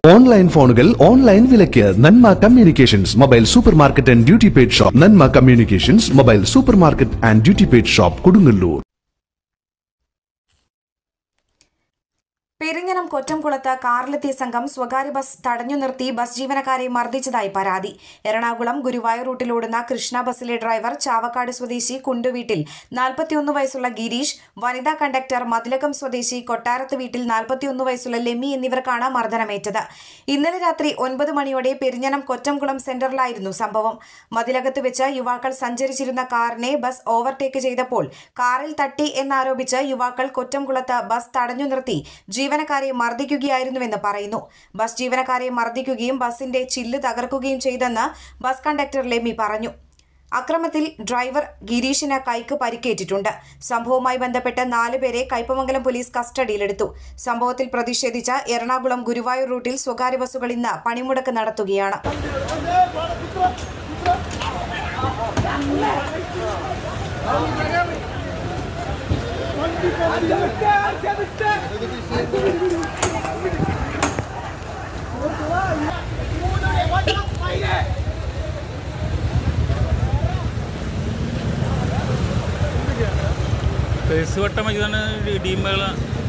online ഫോണുകൾ online വിലയ്ക്ക് Nanma communications mobile super market and duty paid shop Nanma communications mobile super market and duty paid shop Kodungallur Perinjanam കൊറ്റംകുളത്ത് കാറിലെത്തിയ സംഘം സ്വകാര്യ ബസ് തടഞ്ഞു നിർത്തി ബസ് ജീവനക്കാരെ മർദ്ദിച്ചതായി പരാതി എറണാകുളം ഗുരുവായൂർ റൂട്ടിലോടുന്ന കൃഷ്ണ ബസ്സിലെ ഡ്രൈവർ ചാവക്കാട് സ്വദേശി കുണ്ടുവീട്ടിൽ നാൽപ്പത്തിയൊന്ന് വയസ്സുള്ള ഗിരീഷ് വനിതാ കണ്ടക്ടർ മതിലകം സ്വദേശി കൊട്ടാരത്ത് വീട്ടിൽ നാൽപ്പത്തിയൊന്ന് വയസ്സുള്ള ലെമ്മി എന്നിവർക്കാണ് മർദ്ദനമേറ്റത് ഇന്നലെ രാത്രി ഒൻപത് മണിയോടെ പെരിഞ്ഞനം കൊറ്റംകുളം സെന്ററിലായിരുന്നു സംഭവം മതിലകത്ത് വെച്ച് യുവാക്കൾ സഞ്ചരിച്ചിരുന്ന കാറിനെ ബസ് ഓവർടേക്ക് ചെയ്തപ്പോൾ കാറിൽ തട്ടി എന്നാരോപിച്ച് യുവാക്കൾ കൊറ്റംകുളത്ത് ബസ് തടഞ്ഞു നിർത്തി ജീവനക്കാരെ മർദ്ദിക്കുകയായിരുന്നുവെന്ന് പറയുന്നു ബസ് ജീവനക്കാരെ മർദ്ദിക്കുകയും ബസിന്റെ ചില്ല് തകർക്കുകയും ചെയ്തെന്ന് ബസ് കണ്ടക്ടർ ലെമി പറഞ്ഞു അക്രമത്തിൽ ഡ്രൈവർ ഗിരീഷിന് കൈക്ക് പരിക്കേറ്റിട്ടുണ്ട് സംഭവവുമായി ബന്ധപ്പെട്ട് നാലുപേരെ കയ്പമംഗലം പോലീസ് കസ്റ്റഡിയിലെടുത്തു സംഭവത്തിൽ പ്രതിഷേധിച്ച എറണാകുളം ഗുരുവായൂർ റൂട്ടിൽ സ്വകാര്യ ബസ്സുകൾ ഇന്ന് പണിമുടക്ക് നടത്തുകയാണ് കേസ് വട്ടം വെച്ചതാണ് ടീമുകൾ